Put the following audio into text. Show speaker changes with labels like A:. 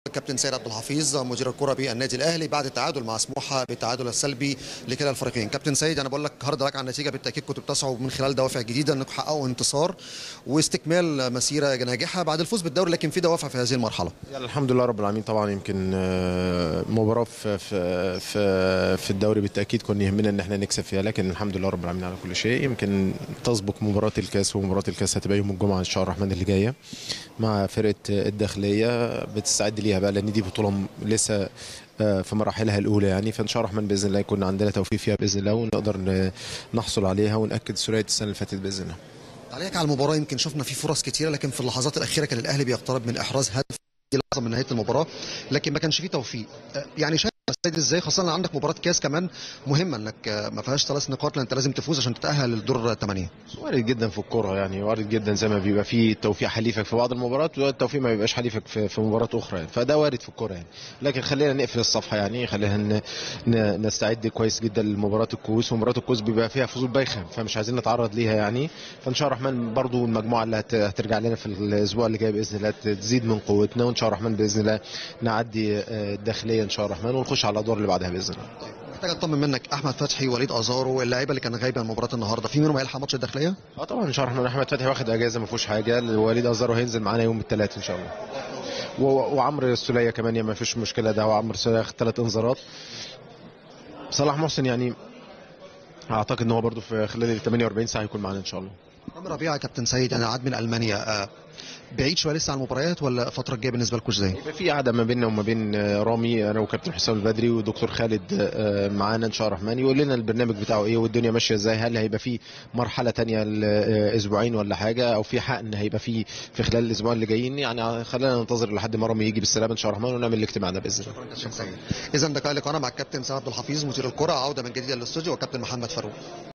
A: كابتن سيد عبد الحفيظ مدير الكره بالنادي الاهلي بعد التعادل مع سموحه بالتعادل السلبي لكلا الفريقين كابتن سيد انا بقول لك هارد لك على النتيجه بالتاكيد كنتوا بتسعوا من خلال دوافع جديده انكم تحققوا انتصار واستكمال مسيره ناجحه بعد الفوز بالدوري لكن في دوافع في هذه المرحله
B: يعني الحمد لله رب العالمين طبعا يمكن آه، مباراه في في في, في الدوري بالتاكيد كنا يهمنا ان احنا نكسب فيها لكن الحمد لله رب العالمين على كل شيء يمكن تسبق مباراه الكاس ومباراه الكاس هتبقى يوم الجمعه ان شاء الله الرحمن اللي جايه مع فرقه الداخليه بتستعد ليها بقى لان دي بطوله م- لسه آه، في مراحلها الاولى يعني فان شاء الله الرحمن باذن الله يكون عندنا توفيق فيها باذن الله ونقدر ن- نحصل عليها وناكد سرعه السنه اللي فاتت باذن الله
A: تعليقك على المباراه يمكن شفنا في فرص كتيره لكن في اللحظات الاخيره كان الاهلي بيقترب من احراز هدف دي لحظه من نهايه المباراه لكن ما كانش فيه توفيق أه، يعني شايف يا سيد ازاي خاصه ان عندك مباراه كاس كمان مهمه انك أه، ما فيهاش ثلاث نقاط لان انت لازم تفوز عشان تتاهل للدور الثمانيه
B: وارد جدا في الكوره يعني وارد جدا زي ما بيبقى في توفيق حليفك في بعض المباريات والتوفيق ما بيبقاش حليفك في, في مباراه اخرى يعني فده وارد في الكوره يعني لكن خلينا نقفل الصفحه يعني خلينا ن- ن- نستعد كويس جدا لمباراه الكؤوس ومباراه الكؤوس بيبقى فيها فوز بايخه فمش عايزين نتعرض ليها يعني فان شاء الله الرحمن برضو المجموعه اللي هت- هترجع لنا في الاسبوع اللي جاي باذن الله تزيد من قوتنا وان شاء الله الرحمن باذن الله نعدي آه، الداخليه ان شاء الله الرحمن ونخش على الادوار اللي بعدها باذن الله
A: محتاج اطمن منك احمد فتحي وليد ازارو اللعيبه اللي كان غايبه من مباراه النهارده في منهم هيلحق ماتش الداخليه
B: اه طبعا ان شاء الله الرحمن احمد فتحي واخد اجازه ما فيهوش حاجه وليد ازارو هينزل معانا يوم الثلاث ان شاء الله و- وعمرو السوليه كمان يعني ما فيش مشكله ده وعمرو السوليه اخد ثلاث انذارات صلاح محسن يعني اعتقد ان هو برضو في خلال ال 48 ساعه هيكون معانا ان شاء الله
A: رامي ربيعه يا كابتن سيد انا عاد من المانيا أه، بعيد شويه لسه عن المباريات ولا الفتره الجايه بالنسبه لكم ازاي
B: يبقى في قعده ما بيننا وما بين آه، رامي انا وكابتن حسام البدري ودكتور خالد آه، معانا ان شاء الله الرحمن يقول لنا البرنامج بتاعه ايه والدنيا ماشيه ازاي هل هيبقى في مرحله تانية اسبوعين ولا حاجه او في حقن هيبقى في في خلال الاسبوعين اللي جايين يعني خلينا ننتظر لحد ما رامي يجي بالسلامه ان شاء الله الرحمن ونعمل الاجتماع ده باذن الله
A: اذا ده كان لقاءنا مع الكابتن سيد عبد الحفيظ مدير الكره عوده من جديد للاستوديو وكابتن محمد فاروق